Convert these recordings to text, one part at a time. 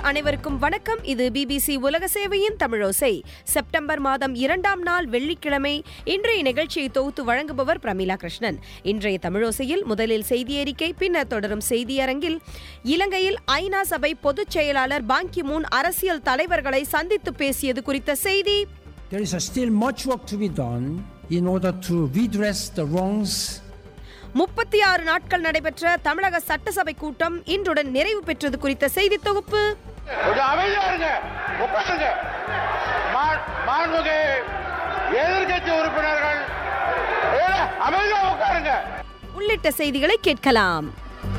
அனைவருக்கும் வணக்கம் இது பிபிசி உலக சேவையின் தமிழோசை செப்டம்பர் மாதம் இரண்டாம் நாள் வெள்ளிக்கிழமை இன்றைய நிகழ்ச்சியை தொகுத்து வழங்குபவர் பிரமிளா கிருஷ்ணன் இன்றைய தமிழோசையில் முதலில் செய்தி அறிக்கை பின்னர் தொடரும் செய்தியரங்கில் இலங்கையில் ஐநா சபை பொதுச் செயலாளர் பாங்கி மூன் அரசியல் தலைவர்களை சந்தித்து பேசியது குறித்த செய்தி There is still much work to be done in order to redress the wrongs முப்பத்தி ஆறு நாட்கள் நடைபெற்ற தமிழக சட்டசபை கூட்டம் இன்றுடன் நிறைவு பெற்றது குறித்த செய்தி தொகுப்பு கொஞ்சம் அமைதியா இருங்க உட்காருங்க மா- மாண்புமிகு எதிர்க்கட்சி உறுப்பினர்கள் ஏல, அமைதியா உட்காருங்க உள்ளிட்ட செய்திகளை கேட்கலாம்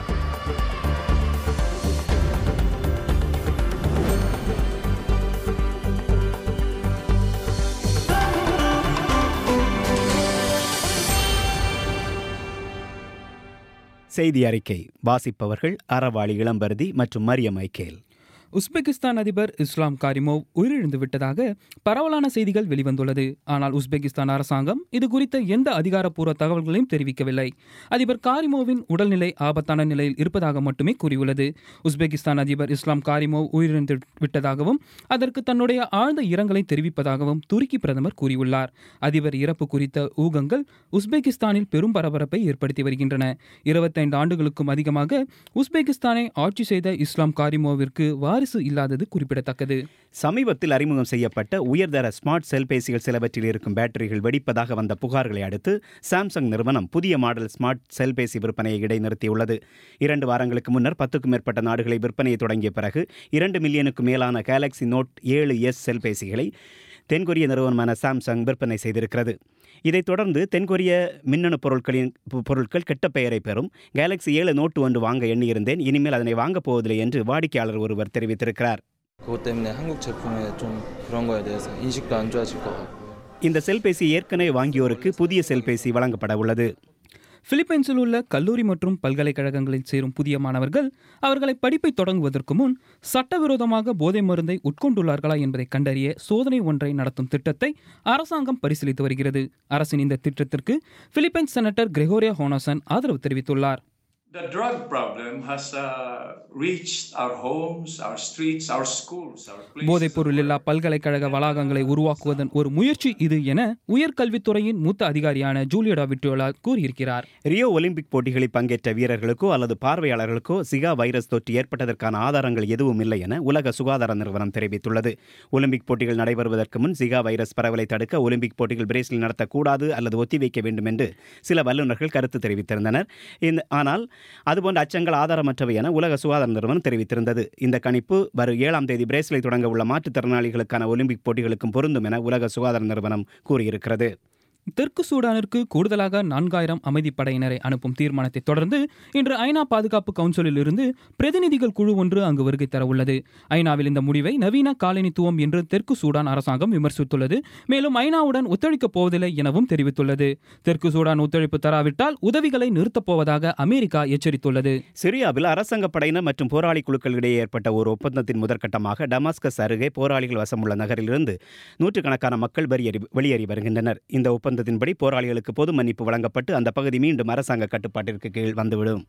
செய்தி அறிக்கை வாசிப்பவர்கள் அறவாளி இளம்பருதி மற்றும் மரியம் மைக்கேல் உஸ்பெகிஸ்தான் அதிபர் இஸ்லாம் காரிமோவ் உயிரிழந்து விட்டதாக பரவலான செய்திகள் வெளிவந்துள்ளது ஆனால் உஸ்பெகிஸ்தான் அரசாங்கம் இது குறித்த எந்த அதிகாரப்பூர்வ தகவல்களையும் தெரிவிக்கவில்லை அதிபர் காரிமோவின் உடல்நிலை ஆபத்தான நிலையில் இருப்பதாக மட்டுமே கூறியுள்ளது உஸ்பெகிஸ்தான் அதிபர் இஸ்லாம் காரிமோவ் உயிரிழந்து விட்டதாகவும் அதற்கு தன்னுடைய ஆழ்ந்த இரங்கலை தெரிவிப்பதாகவும் துருக்கி பிரதமர் கூறியுள்ளார் அதிபர் இறப்பு குறித்த ஊகங்கள் உஸ்பெகிஸ்தானில் பெரும் பரபரப்பை ஏற்படுத்தி வருகின்றன இருபத்தைந்து ஆண்டுகளுக்கும் அதிகமாக உஸ்பெகிஸ்தானை ஆட்சி செய்த இஸ்லாம் காரிமோவிற்கு வாரிசு இல்லாதது குறிப்பிடத்தக்கது சமீபத்தில் அறிமுகம் செய்யப்பட்ட உயர்தர ஸ்மார்ட் செல்பேசிகள் சிலவற்றில் இருக்கும் பேட்டரிகள் வெடிப்பதாக வந்த புகார்களை அடுத்து சாம்சங் நிறுவனம் புதிய மாடல் ஸ்மார்ட் செல்பேசி விற்பனையை இடைநிறுத்தியுள்ளது இரண்டு வாரங்களுக்கு முன்னர் பத்துக்கும் மேற்பட்ட நாடுகளை விற்பனையை தொடங்கிய பிறகு இரண்டு மில்லியனுக்கும் மேலான கேலக்ஸி நோட் ஏழு எஸ் செல்பேசிகளை தென்கொரிய நிறுவனமான சாம்சங் விற்பனை செய்திருக்கிறது இதைத் தொடர்ந்து தென்கொரிய மின்னணு பொருட்களின் பொ- பொருட்கள் கெட்ட பெயரை பெறும் கேலக்ஸி ஏழு நோட்டு ஒன்று வாங்க எண்ணியிருந்தேன் இனிமேல் அதனை வாங்கப் போவதில்லை என்று வாடிக்கையாளர் ஒருவர் தெரிவித்திருக்கிறார் 그것 때문에 한국 제품에 좀 그런 거에 대해서 인식도 안 좋아질 것 같고요. இந்த செல்பேசி ஏற்கனவே வாங்கியோருக்கு புதிய செல்பேசி வழங்கப்பட உள்ளது பிலிப்பைன்ஸில் உள்ள கல்லூரி மற்றும் பல்கலைக்கழகங்களில் சேரும் புதிய மாணவர்கள் அவர்களை படிப்பை தொடங்குவதற்கு முன் சட்டவிரோதமாக போதை மருந்தை உட்கொண்டுள்ளார்களா என்பதை கண்டறிய சோதனை ஒன்றை நடத்தும் திட்டத்தை அரசாங்கம் பரிசீலித்து வருகிறது அரசின் இந்த திட்டத்திற்கு பிலிப்பைன்ஸ் செனட்டர் கிரெகோரியா ஹோனசன் ஆதரவு தெரிவித்துள்ளார் The drug problem has uh, reached our homes, our streets, our schools, our places. போதைப் பொருள் இல்லா பல்கலைக்கழக வளாகங்களை உருவாக்குவதன் ஒரு முயற்சி இது என உயர்கல்வித்துறையின் மூத்த அதிகாரியான ஜூலியடா விட்டோலா கூறியிருக்கிறார் ரியோ ஒலிம்பிக் போட்டிகளில் பங்கேற்ற வீரர்களுக்கோ அல்லது பார்வையாளர்களுக்கோ சிகா வைரஸ் தொற்று ஏற்பட்டதற்கான ஆதாரங்கள் எதுவும் இல்லை என உலக சுகாதார நிறுவனம் தெரிவித்துள்ளது ஒலிம்பிக் போட்டிகள் நடைபெறுவதற்கு முன் சிகா வைரஸ் பரவலை தடுக்க ஒலிம்பிக் போட்டிகள் பிரேசில் நடத்தக்கூடாது அல்லது ஒத்திவைக்க வேண்டும் என்று சில வல்லுநர்கள் கருத்து தெரிவித்திருந்தனர் இந்த ஆனால் அதுபோன்ற அச்சங்கள் ஆதாரமற்றவை என உலக சுகாதார நிறுவனம் தெரிவித்திருந்தது இந்த கணிப்பு வரும் ஏழாம் தேதி பிரேசிலை தொடங்க உள்ள மாற்றுத்திறனாளிகளுக்கான ஒலிம்பிக் போட்டிகளுக்கும் பொருந்தும் என உலக சுகாதார நிறுவனம் கூறியிருக்கிறது தெற்கு சூடானிற்கு கூடுதலாக நான்காயிரம் அமைதிப்படையினரை அனுப்பும் தீர்மானத்தை தொடர்ந்து இன்று ஐநா பாதுகாப்பு கவுன்சிலில் இருந்து பிரதிநிதிகள் குழு ஒன்று அங்கு வருகை தர உள்ளது ஐநாவில் இந்த முடிவை நவீன காலனித்துவம் என்று தெற்கு சூடான் அரசாங்கம் விமர்சித்துள்ளது மேலும் ஐநாவுடன் ஒத்துழைக்கப் போவதில்லை எனவும் தெரிவித்துள்ளது தெற்கு சூடான் ஒத்துழைப்பு தராவிட்டால் உதவிகளை நிறுத்தப் போவதாக அமெரிக்கா எச்சரித்துள்ளது சிரியாவில் அரசாங்க படையினர் மற்றும் போராளி குழுக்களிடையே ஏற்பட்ட ஒரு ஒப்பந்தத்தின் முதற்கட்டமாக டமாஸ்கஸ் அருகே போராளிகள் வசமுள்ள நகரிலிருந்து நூற்றுக்கணக்கான மக்கள் வெளியேறி வெளியேறி வருகின்றனர் இந்த ஒப்பந்தத்தின்படி போராளிகளுக்கு பொது மன்னிப்பு வழங்கப்பட்டு அந்த பகுதி மீண்டும் அரசாங்க கட்டுப்பாட்டிற்கு கீழ் வந்துவிடும்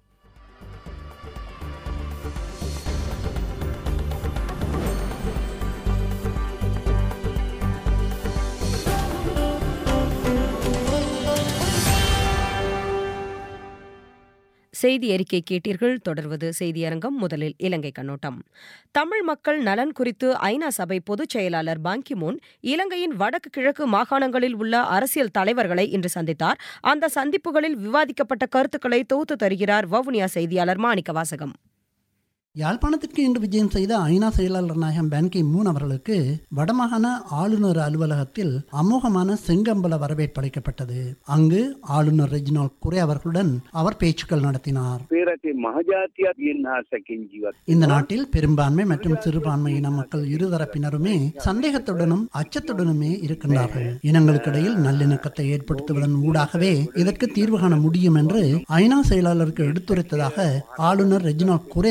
செய்தி அறிக்கை கேட்டீர்கள் தொடர்வது செய்தியரங்கம் முதலில் இலங்கை கண்ணோட்டம் தமிழ் மக்கள் நலன் குறித்து ஐநா சபை பொதுச் செயலாளர் பாங்கி மூன் இலங்கையின் வடக்கு கிழக்கு மாகாணங்களில் உள்ள அரசியல் தலைவர்களை இன்று சந்தித்தார் அந்த சந்திப்புகளில் விவாதிக்கப்பட்ட கருத்துக்களை தொகுத்து தருகிறார் வவுனியா செய்தியாளர் மாணிக்க வாசகம் யாழ்ப்பாணத்திற்கு இன்று விஜயம் செய்த ஐநா செயலாளர் நாயகம் பான்கி மூன் அவர்களுக்கு வடமாகாண ஆளுநர் அலுவலகத்தில் அமோகமான செங்கம்பல வரவேற்பு அளிக்கப்பட்டது அங்கு ஆளுநர் ரெஜினால் குரே அவர்களுடன் அவர் பேச்சுக்கள் நடத்தினார் පේරටේ මහජාතියක් ගෙන්හාසකින් ජීවත් இந்த நாட்டில் பெரும்பான்மை மற்றும் சிறுபான்மையின மக்கள் இருதரப்பினருமே சந்தேகத்துடனும் அச்சத்துடனுமே இருக்கின்றார்கள் இனங்களுக்கிடையில் நல்லிணக்கத்தை ஏற்படுத்துவதன் ஊடாகவே இதற்கு தீர்வு காண முடியும் என்று ஐநா செயலாளருக்கு எடுத்துரைத்ததாக ஆளுநர் ரெஜினால் குரே அவர்கள் தெரிவித்தார்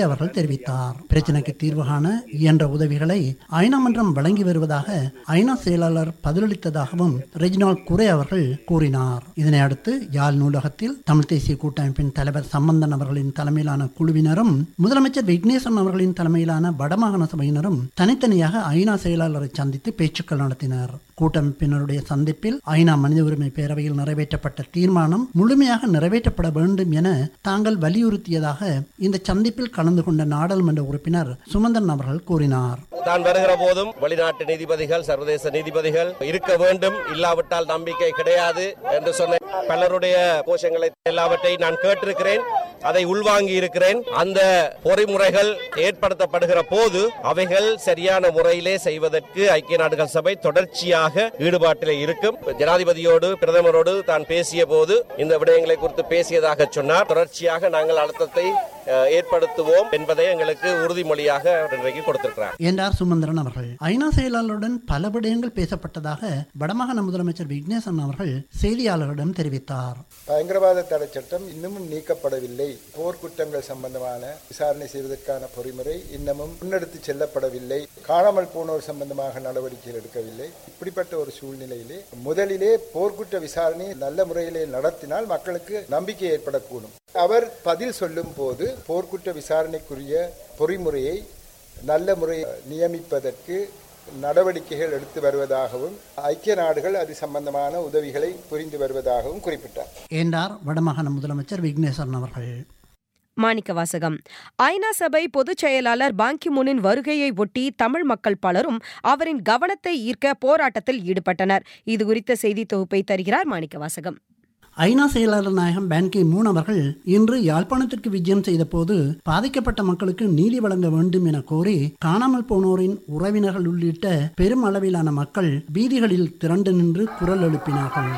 தெரிவித்தார் பிரச்சினைக்கு தீர்வு காண இயன்ற உதவிகளை ஐநா மன்றம் வழங்கி வருவதாக ஐநா செயலாளர் பதிலளித்ததாகவும் ரெஜினால் குரே அவர்கள் கூறினார் இதனை அடுத்து யாழ் நூலகத்தில் தமிழ் தேசிய கூட்டமைப்பின் தலைவர் சம்பந்தன் அவர்களின் தலைமையிலான குழுவினரும் முதலமைச்சர் விக்னேஸ்வரன் அவர்களின் தலைமையிலான வடமாகாண சபையினரும் தனித்தனியாக ஐநா செயலாளரை சந்தித்து பேச்சுக்கள் நடத்தினர் கூட்டமைப்பினருடைய சந்திப்பில் ஐநா மனித உரிமை பேரவையில் நிறைவேற்றப்பட்ட தீர்மானம் முழுமையாக நிறைவேற்றப்பட வேண்டும் என தாங்கள் வலியுறுத்தியதாக இந்த சந்திப்பில் கலந்து கொண்ட நாடாளுமன்ற உறுப்பினர் சுமந்தன் அவர்கள் கூறினார் தான் வருகிற போதும் வெளிநாட்டு நீதிபதிகள் சர்வதேச நீதிபதிகள் இருக்க வேண்டும் இல்லாவிட்டால் நம்பிக்கை கிடையாது என்று சொன்ன பலருடைய கோஷங்களை எல்லாவற்றையும் நான் கேட்டிருக்கிறேன் அதை உள்வாங்கி இருக்கிறேன் அந்த பொறிமுறைகள் ஏற்படுத்தப்படுகிற போது அவைகள் சரியான முறையிலே செய்வதற்கு ஐக்கிய நாடுகள் சபை தொடர்ச்சியாக ஈடுபாட்டிலே இருக்கும் ஜனாதிபதியோடு பிரதமரோடு தான் பேசிய போது இந்த விடயங்களை குறித்து பேசியதாக சொன்னார் தொடர்ச்சியாக நாங்கள் அழுத்தத்தை அஹ், ஏற்படுத்துவோம் என்பதை எங்களுக்கு உறுதிமொழியாக அவர் இன்றைக்கு கொடுத்திருக்கிறார் என்றார் சுமந்திரன் அவர்கள் ஐநா செயலாளருடன் பல விடயங்கள் பேசப்பட்டதாக வடமாகாண முதலமைச்சர் விக்னேசன் அவர்கள் செய்தியாளர்களிடம் தெரிவித்தார் பயங்கரவாத தடை சட்டம் இன்னமும் நீக்கப்படவில்லை போர்க்குற்றங்கள் சம்பந்தமான விசாரணை செய்வதற்கான பொறிமுறை இன்னமும் முன்னெடுத்து செல்லப்படவில்லை காணாமல் போனோர் சம்பந்தமாக நடவடிக்கைகள் எடுக்கவில்லை இப்படிப்பட்ட ஒரு சூழ்நிலையிலே முதலிலே போர்க்குற்ற விசாரணை நல்ல முறையிலே நடத்தினால் மக்களுக்கு நம்பிக்கை ஏற்படக்கூடும் அவர் பதில் சொல்லும் போது போர்க்குற்ற விசாரணைக்குரிய பொறிமுறையை நல்ல முறை நியமிப்பதற்கு நடவடிக்கைகள் எடுத்து வருவதாகவும் ஐக்கிய நாடுகள் அது சம்பந்தமான உதவிகளை புரிந்து வருவதாகவும் குறிப்பிட்டார் என்றார் வடமாகாண முதலமைச்சர் விக்னேஸ்வரன் அவர்கள் மாணிக்க வாசகம் ஐநா சபை பொதுச் செயலாளர் பாங்கிமுனின் வருகையை ஒட்டி தமிழ் மக்கள் பலரும் அவரின் கவனத்தை ஈர்க்க போராட்டத்தில் ஈடுபட்டனர் இது குறித்த செய்தி தொகுப்பை தருகிறார் மாணிக்க வாசகம் ஐநா செயலாளர் நாயகம் பேன்கி மூன் அவர்கள் இன்று யாழ்ப்பாணத்திற்கு விஜயம் செய்தபோது பாதிக்கப்பட்ட மக்களுக்கு நீதி வழங்க வேண்டும் என கோரி காணாமல் போனோரின் உறவினர்கள் உள்ளிட்ட பெரும் அளவிலான மக்கள் வீதிகளில் திரண்டு நின்று குரல் எழுப்பினார்கள்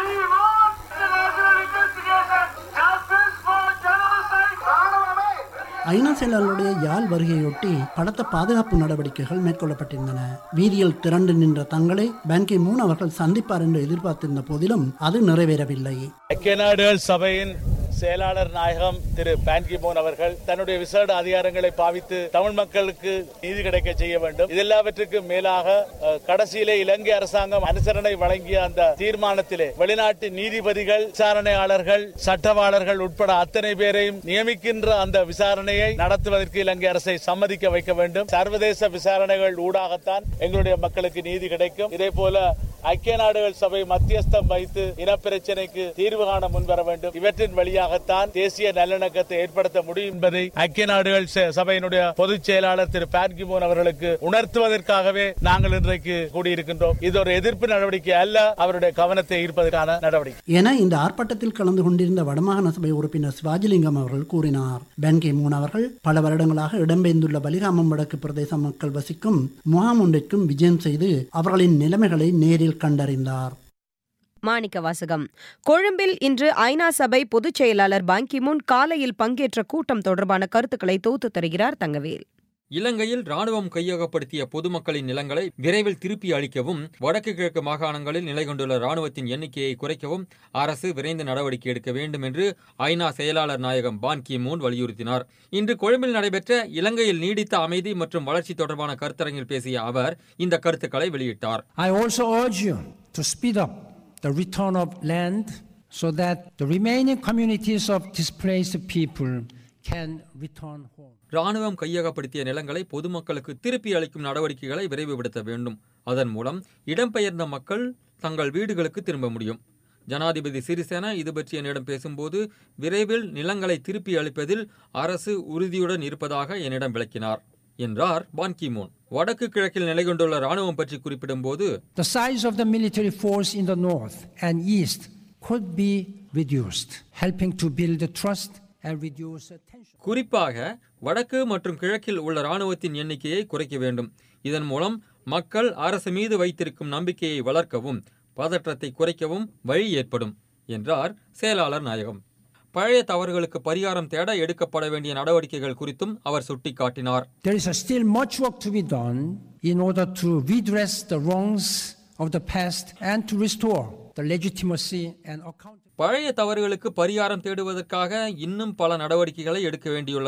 ஐநா செயலாளருடைய யாழ் வருகையொட்டி பலத்த பாதுகாப்பு நடவடிக்கைகள் மேற்கொள்ளப்பட்டிருந்தன வீதியில் திரண்டு நின்ற தங்களை பேன்கி மூன் அவர்கள் சந்திப்பார் என்று எதிர்பார்த்திருந்த போதிலும் அது நிறைவேறவில்லை ஐக்கிய நாடுகள் சபையின் செயலாளர் நாயகம் திரு பான்கிமோன் அவர்கள் தன்னுடைய விசேட அதிகாரங்களை பாவித்து தமிழ் மக்களுக்கு நீதி கிடைக்க செய்ய வேண்டும் இதெல்லாவற்றுக்கும் மேலாக அஹ், கடைசியிலே இலங்கை அரசாங்கம் அனுசரணை வழங்கிய அந்த தீர்மானத்திலே வெளிநாட்டு நீதிபதிகள் விசாரணையாளர்கள் சட்டவாளர்கள் உட்பட அத்தனை பேரையும் நியமிக்கின்ற அந்த விசாரணையை நடத்துவதற்கு இலங்கை அரசை சம்மதிக்க வைக்க வேண்டும் சர்வதேச விசாரணைகள் ஊடாகத்தான் எங்களுடைய மக்களுக்கு நீதி கிடைக்கும் இதே போல ஐக்கிய நாடுகள் சபை மத்தியஸ்தம் வைத்து இனப்பிரச்சனைக்கு தீர்வு காண முன்வர வேண்டும் இவற்றின் வழியாகத்தான் தேசிய நல்லிணக்கத்தை ஏற்படுத்த முடியும் என்பதை ஐக்கிய நாடுகள் ச- சபையினுடைய பொதுச் செயலாளர் திரு பான்கிமோன் அவர்களுக்கு உணர்த்துவதற்காகவே நாங்கள் இன்றைக்கு கூடியிருக்கின்றோம் இது ஒரு எதிர்ப்பு நடவடிக்கை அல்ல அவருடைய கவனத்தை ஈர்ப்பதற்கான நடவடிக்கை என இந்த ஆர்ப்பாட்டத்தில் கலந்து கொண்டிருந்த வடமாகாண சபை உறுப்பினர் சிவாஜிலிங்கம் அவர்கள் கூறினார் பேன்கி மூன் அவர்கள் பல வருடங்களாக இடம்பெயர்ந்துள்ள வலிகாமம் வடக்கு பிரதேச மக்கள் வசிக்கும் முகாம் ஒன்றிற்கும் விஜயம் செய்து அவர்களின் நிலைமைகளை நேரில் கண்டறிந்தார் மாணிக்க வாசகம் கொழும்பில் இன்று ஐநா சபை பொதுச் செயலாளர் பாங்கிமுன் காலையில் பங்கேற்ற கூட்டம் தொடர்பான கருத்துக்களை தொகுத்து தருகிறார் தங்கவேல் இலங்கையில் ராணுவம் கையகப்படுத்திய பொதுமக்களின் நிலங்களை விரைவில் திருப்பி அளிக்கவும் வடக்கு கிழக்கு மாகாணங்களில் நிலை கொண்டுள்ள ராணுவத்தின் எண்ணிக்கையை குறைக்கவும் அரசு விரைந்து நடவடிக்கை எடுக்க வேண்டும் என்று ஐநா செயலாளர் நாயகம் பான் கி மூன் வலியுறுத்தினார் இன்று கொழும்பில் நடைபெற்ற இலங்கையில் நீடித்த அமைதி மற்றும் வளர்ச்சி தொடர்பான கருத்தரங்கில் பேசிய அவர் இந்த கருத்துக்களை வெளியிட்டார் I also urge you to speed up the return of land so that the remaining communities of displaced people can return home. ராணுவம் கையகப்படுத்திய நிலங்களை பொதுமக்களுக்கு திருப்பி அளிக்கும் நடவடிக்கைகளை விரைவுபடுத்த வேண்டும் அதன் மூலம் இடம்பெயர்ந்த மக்கள் தங்கள் வீடுகளுக்கு திரும்ப முடியும் ஜனாதிபதி சிறிசேன இது பற்றி என்னிடம் பேசும்போது விரைவில் நிலங்களை திருப்பி அளிப்பதில் அரசு உறுதியுடன் இருப்பதாக என்னிடம் விளக்கினார் என்றார் பான் கிமோன் வடக்கு கிழக்கில் நிலை கொண்டுள்ள ராணுவம் பற்றி குறிப்பிடும்போது The size of the military force in the north and east could be reduced, helping to build the trust and reduce tension. குறிப்பாக வடக்கு மற்றும் கிழக்கில் உள்ள ராணுவத்தின் எண்ணிக்கையை குறைக்க வேண்டும் இதன் மூலம் மக்கள் அரசு மீது வைத்திருக்கும் நம்பிக்கையை வளர்க்கவும் பதற்றத்தை குறைக்கவும் வழி ஏற்படும் என்றார் செயலாளர் நாயகம் பழைய தவறுகளுக்கு பரிகாரம் தேட எடுக்கப்பட வேண்டிய நடவடிக்கைகள் குறித்தும் அவர் சுட்டிக்காட்டினார் There is still much work to be done in order to redress the wrongs of the past and to restore the legitimacy and accountability. பழைய தவறுகளுக்கு பரிகாரம் தேடுவதற்காக இன்னும் பல நடவடிக்கைகளை எடுக்க வேண்டியுள்ளது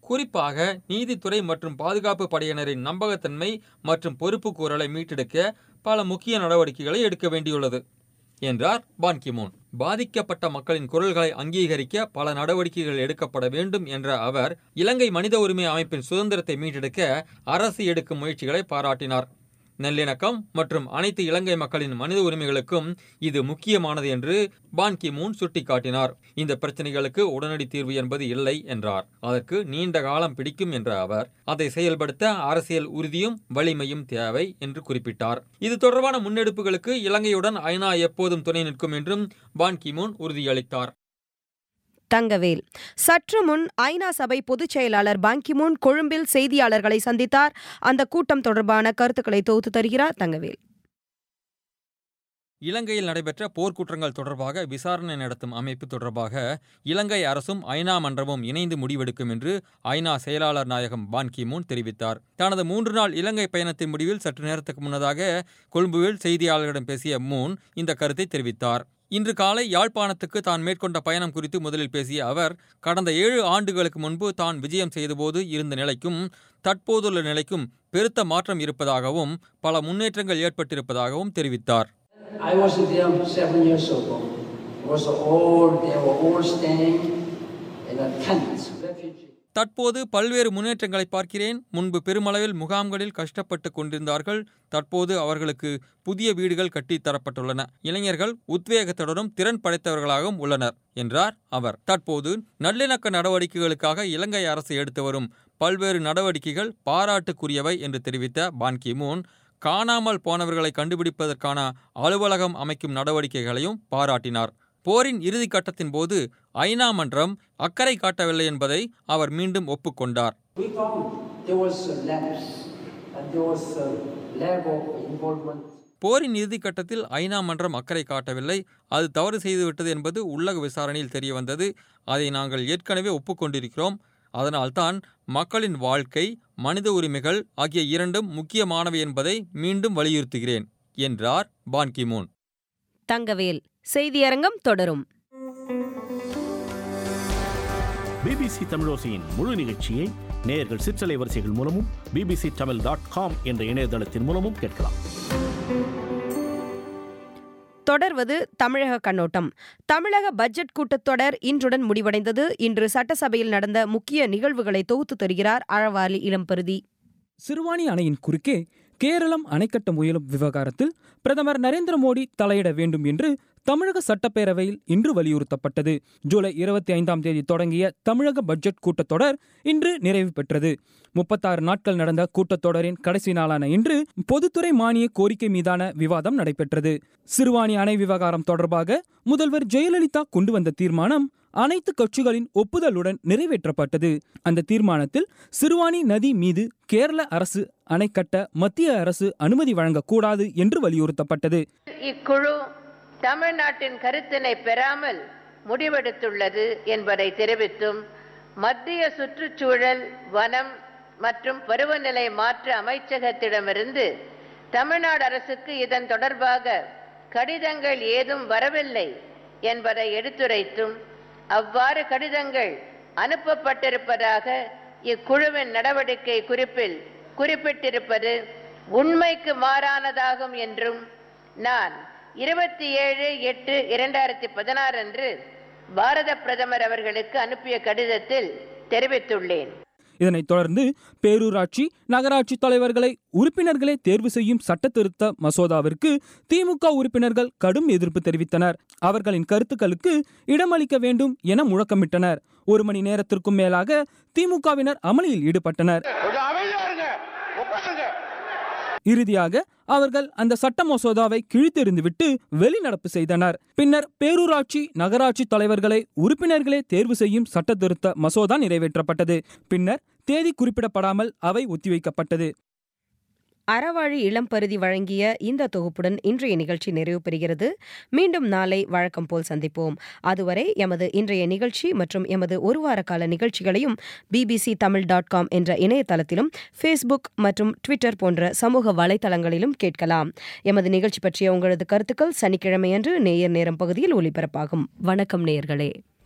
குறிப்பாக நீதித்துறை மற்றும் பாதுகாப்பு படையினரின் நம்பகத்தன்மை மற்றும் பொறுப்பு கூறலை மீட்டெடுக்க பல முக்கிய நடவடிக்கைகளை எடுக்க வேண்டியுள்ளது என்றார் பான் கிமூன் பாதிக்கப்பட்ட மக்களின் குரல்களை அங்கீகரிக்க பல நடவடிக்கைகள் எடுக்கப்பட வேண்டும் என்ற அவர் இலங்கை மனித உரிமை அமைப்பின் சுதந்திரத்தை மீட்டெடுக்க அரசு எடுக்கும் முயற்சிகளை பாராட்டினார் நல்லிணக்கம் மற்றும் அனைத்து இலங்கை மக்களின் மனித உரிமைகளுக்கும் இது முக்கியமானது என்று பான் கி மூன் சுட்டிக்காட்டினார் இந்த பிரச்சனைகளுக்கு உடனடி தீர்வு என்பது இல்லை என்றார் அதற்கு நீண்ட காலம் பிடிக்கும் என்ற அவர் அதை செயல்படுத்த அரசியல் உறுதியும் வலிமையும் தேவை என்று குறிப்பிட்டார் இது தொடர்பான முன்னெடுப்புகளுக்கு இலங்கையுடன் ஐநா எப்போதும் துணை நிற்கும் என்றும் பான் கி மூன் உறுதியளித்தார் தங்கவேல் சற்று முன் ஐநா சபை பொதுச் செயலாளர் பாங்கிமூன் கொழும்பில் செய்தியாளர்களை சந்தித்தார் அந்த கூட்டம் தொடர்பான கருத்துக்களை தொகுத்து தருகிறார் தங்கவேல் இலங்கையில் நடைபெற்ற போர்க்குற்றங்கள் தொடர்பாக விசாரணை நடத்தும் அமைப்பு தொடர்பாக இலங்கை அரசும் ஐநா மன்றமும் இணைந்து முடிவெடுக்கும் என்று ஐநா செயலாளர் நாயகம் பான் கி மூன் தெரிவித்தார் தனது மூன்று நாள் இலங்கை பயணத்தின் முடிவில் சற்று நேரத்துக்கு முன்னதாக கொழும்புவில் செய்தியாளர்களிடம் பேசிய மூன் இந்த கருத்தை தெரிவித்தார் இன்று காலை யாழ்ப்பாணத்துக்கு தான் மேற்கொண்ட பயணம் குறித்து முதலில் பேசிய அவர் கடந்த ஏழு ஆண்டுகளுக்கு முன்பு தான் விஜயம் செய்தபோது இருந்த நிலைக்கும் தற்போதுள்ள நிலைக்கும் பெருத்த மாற்றம் இருப்பதாகவும் பல முன்னேற்றங்கள் ஏற்பட்டிருப்பதாகவும் தெரிவித்தார் I was there seven years ago. It was all, they were all staying in a tent, refugee. தற்போது பல்வேறு முன்னேற்றங்களை பார்க்கிறேன் முன்பு பெருமளவில் முகாம்களில் கஷ்டப்பட்டு கொண்டிருந்தார்கள் தற்போது அவர்களுக்கு புதிய வீடுகள் கட்டித் தரப்பட்டுள்ளன இளைஞர்கள் உத்வேகத்துடனும் திறன் படைத்தவர்களாகவும் உள்ளனர் என்றார் அவர் தற்போது நல்லிணக்க நடவடிக்கைகளுக்காக இலங்கை அரசு எடுத்து வரும் பல்வேறு நடவடிக்கைகள் பாராட்டுக்குரியவை என்று தெரிவித்த பான் கி மூன் காணாமல் போனவர்களை கண்டுபிடிப்பதற்கான அலுவலகம் அமைக்கும் நடவடிக்கைகளையும் பாராட்டினார் போரின் இறுதி கட்டத்தின் போது ஐநா மன்றம் அக்கறை காட்டவில்லை என்பதை அவர் மீண்டும் ஒப்புக்கொண்டார் We found there was a lapse and there was a lack of involvement. போரின் இறுதி கட்டத்தில் ஐநா மன்றம் அக்கறை காட்டவில்லை அது தவறு செய்துவிட்டது என்பது உள்ளக விசாரணையில் தெரிய வந்தது அதை நாங்கள் ஏற்கனவே ஒப்புக்கொண்டிருக்கிறோம் அதனால்தான் மக்களின் வாழ்க்கை மனித உரிமைகள் ஆகிய இரண்டும் முக்கியமானவை என்பதை மீண்டும் வலியுறுத்துகிறேன் என்றார் பான் கி மூன் தங்கவேல் செய்தியரங்கம் தொடரும் பிபிசி தமிழோசையின் முழு நிகழ்ச்சியை நேயர்கள் சிற்றலை வரிசைகள் மூலமும் பிபிசி தமிழ் டாட் காம் என்ற இணையதளத்தின் மூலமும் கேட்கலாம் தொடர்வது தமிழக கண்ணோட்டம் தமிழக பட்ஜெட் கூட்டத்தொடர் இன்றுடன் முடிவடைந்தது இன்று சட்டசபையில் நடந்த முக்கிய நிகழ்வுகளை தொகுத்து தருகிறார் அழவாலி இளம்பருதி சிறுவாணி அணையின் குறுக்கே கேரளம் அணை கட்ட முயலும் விவகாரத்தில் பிரதமர் நரேந்திர மோடி தலையிட வேண்டும் என்று தமிழக சட்டப்பேரவையில் இன்று வலியுறுத்தப்பட்டது ஜூலை இருபத்தி ஐந்தாம் தேதி தொடங்கிய தமிழக பட்ஜெட் கூட்டத்தொடர் இன்று நிறைவு பெற்றது முப்பத்தாறு நாட்கள் நடந்த கூட்டத்தொடரின் கடைசி நாளான இன்று பொதுத்துறை மானிய கோரிக்கை மீதான விவாதம் நடைபெற்றது சிறுவாணி அணை விவகாரம் தொடர்பாக முதல்வர் ஜெயலலிதா கொண்டு வந்த தீர்மானம் அனைத்து கட்சிகளின் ஒப்புதலுடன் நிறைவேற்றப்பட்டது அந்த தீர்மானத்தில் சிறுவாணி நதி மீது கேரள அரசு அணை கட்ட மத்திய அரசு அனுமதி வழங்கக்கூடாது என்று வலியுறுத்தப்பட்டது இக்குழு தமிழ்நாட்டின் கருத்தினை பெறாமல் முடிவெடுத்துள்ளது என்பதை தெரிவித்தும் மத்திய சுற்றுச்சூழல் வனம் மற்றும் பருவநிலை மாற்ற அமைச்சகத்திடமிருந்து தமிழ்நாடு அரசுக்கு இதன் தொடர்பாக கடிதங்கள் ஏதும் வரவில்லை என்பதை எடுத்துரைத்தும் அவ்வாறு கடிதங்கள் அனுப்பப்பட்டிருப்பதாக இக்குழுவின் நடவடிக்கை குறிப்பில் குறிப்பிட்டிருப்பது உண்மைக்கு மாறானதாகும் என்றும் நான் இருபத்தி ஏழு எட்டு இரண்டாயிரத்தி பதினாறு அன்று பாரத பிரதமர் அவர்களுக்கு அனுப்பிய கடிதத்தில் தெரிவித்துள்ளேன் இதனைத் தொடர்ந்து பேரூராட்சி நகராட்சி தலைவர்களை உறுப்பினர்களே தேர்வு செய்யும் சட்ட திருத்த மசோதாவிற்கு திமுக உறுப்பினர்கள் கடும் எதிர்ப்பு தெரிவித்தனர் அவர்களின் கருத்துக்களுக்கு இடமளிக்க வேண்டும் என முழக்கமிட்டனர் ஒரு மணி நேரத்திற்கும் மேலாக திமுகவினர் அமளியில் ஈடுபட்டனர் கொஞ்சம் அமைதியா இருங்க உட்காருங்க இறுதியாக அவர்கள் அந்த சட்ட மசோதாவை கிழித்தெறிந்துவிட்டு வெளிநடப்பு செய்தனர் பின்னர் பேரூராட்சி நகராட்சி தலைவர்களை உறுப்பினர்களே தேர்வு செய்யும் சட்ட திருத்த மசோதா நிறைவேற்றப்பட்டது பின்னர் தேதி குறிப்பிடப்படாமல் அவை ஒத்திவைக்கப்பட்டது அறவாழி இளம்பருதி வழங்கிய இந்த தொகுப்புடன் இன்றைய நிகழ்ச்சி நிறைவு பெறுகிறது மீண்டும் நாளை வழக்கம் போல் சந்திப்போம் அதுவரை எமது இன்றைய நிகழ்ச்சி மற்றும் எமது ஒரு வார கால நிகழ்ச்சிகளையும் பிபிசி தமிழ் டாட் காம் என்ற இணையதளத்திலும் ஃபேஸ்புக் மற்றும் ட்விட்டர் போன்ற சமூக வலைதளங்களிலும் கேட்கலாம் எமது நிகழ்ச்சி பற்றிய உங்களது கருத்துக்கள் சனிக்கிழமையன்று நேயர் நேரம் பகுதியில் ஒலிபரப்பாகும் வணக்கம் நேயர்களே